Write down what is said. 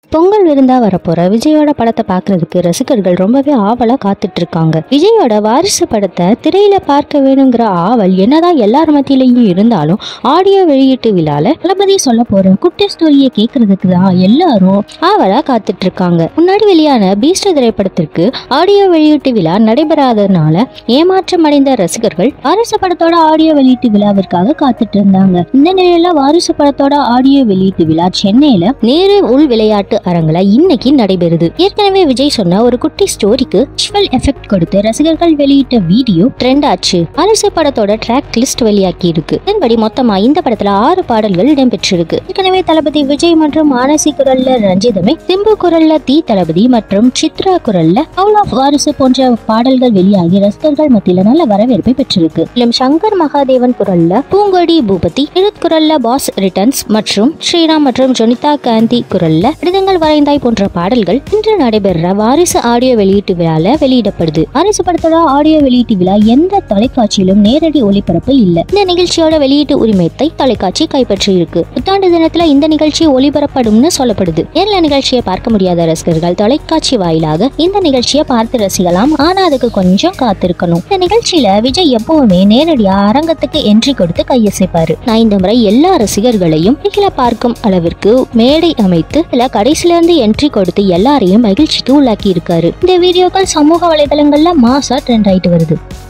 பொங்கல் விருந்தா வரப்போற விஜயோட படத்தை பார்க்கிறதுக்கு ரசிகர்கள் ரொம்பவே ஆவலா காத்துட்டு இருக்காங்க விஜயோட வாரிசு படத்தை திரையில பார்க்க வேணுங்கிற ஆவல் என்னதான் எல்லார் மத்தியிலையும் இருந்தாலும் ஆடியோ வெளியீட்டு விழால தளபதி சொல்ல போற குட்டி ஸ்டோரியை கேட்கறதுக்கு தான் எல்லாரும் ஆவலா காத்துட்டு இருக்காங்க முன்னாடி வெளியான பீஸ்ட் திரைப்படத்திற்கு ஆடியோ வெளியீட்டு விழா நடைபெறாததுனால ஏமாற்றம் அடைந்த ரசிகர்கள் வாரிசு படத்தோட ஆடியோ வெளியீட்டு விழாவிற்காக காத்துட்டு இருந்தாங்க இந்த நிலையில வாரிசு படத்தோட ஆடியோ வெளியீட்டு விழா சென்னையில நேரு உள் விளையாட்டு அரங்குல இன்னைக்கு நடைபெறுது ஏற்கனவே விஜய் சொன்ன ஒரு குட்டி ஸ்டோரிக்கு விஷுவல் எஃபெக்ட் கொடுத்து ரசிகர்கள் வெளியிட்ட வீடியோ ட்ரெண்ட் ஆச்சு அரசு படத்தோட ட்ராக் லிஸ்ட் வெளியாக்கி இருக்கு இதன்படி மொத்தமா இந்த படத்துல ஆறு பாடல்கள் இடம்பெற்றிருக்கு ஏற்கனவே தளபதி விஜய் மற்றும் மானசி குரல்ல ரஞ்சிதமே சிம்பு குரல்ல தி தளபதி மற்றும் சித்ரா குரல்ல ஹவுல் ஆஃப் வாரிசு போன்ற பாடல்கள் வெளியாகி ரசிகர்கள் மத்தியில நல்ல வரவேற்பை பெற்றிருக்கு மேலும் சங்கர் மகாதேவன் குரல்ல பூங்கொடி பூபதி எழுத் குரல்ல பாஸ் ரிட்டர்ன்ஸ் மற்றும் ஸ்ரீராம் மற்றும் ஜொனிதா காந்தி குரல்ல விடுதங்கள் வரைந்தாய் போன்ற பாடல்கள் இன்று நடைபெற வாரிசு ஆடியோ வெளியீட்டு விழால வெளியிடப்படுது வாரிசு படத்தோட ஆடியோ வெளியீட்டு விழா எந்த தொலைக்காட்சியிலும் நேரடி ஒளிபரப்பு இல்ல இந்த நிகழ்ச்சியோட வெளியீட்டு உரிமத்தை தொலைக்காட்சி கைப்பற்றி இருக்கு புத்தாண்டு தினத்துல இந்த நிகழ்ச்சி ஒளிபரப்படும்னு சொல்லப்படுது நேரில் நிகழ்ச்சியை பார்க்க முடியாத ரசிகர்கள் தொலைக்காட்சி வாயிலாக இந்த நிகழ்ச்சியை பார்த்து ரசிக்கலாம் ஆனா அதுக்கு கொஞ்சம் காத்திருக்கணும் இந்த நிகழ்ச்சியில விஜய் எப்பவுமே நேரடியா அரங்கத்துக்கு என்ட்ரி கொடுத்து கையசைப்பாரு நான் இந்த முறை எல்லா ரசிகர்களையும் நேரில் பார்க்கும் அளவிற்கு மேடை அமைத்து இதுல கடைசில இருந்து என்ட்ரி கொடுத்து எல்லாரையும் மகிழ்ச்சிக்கு உள்ளாக்கி இருக்காரு இந்த வீடியோக்கள் சமூக வலைதளங்கள்ல மாசா ட்ரெண்ட் ஆயிட்டு வருது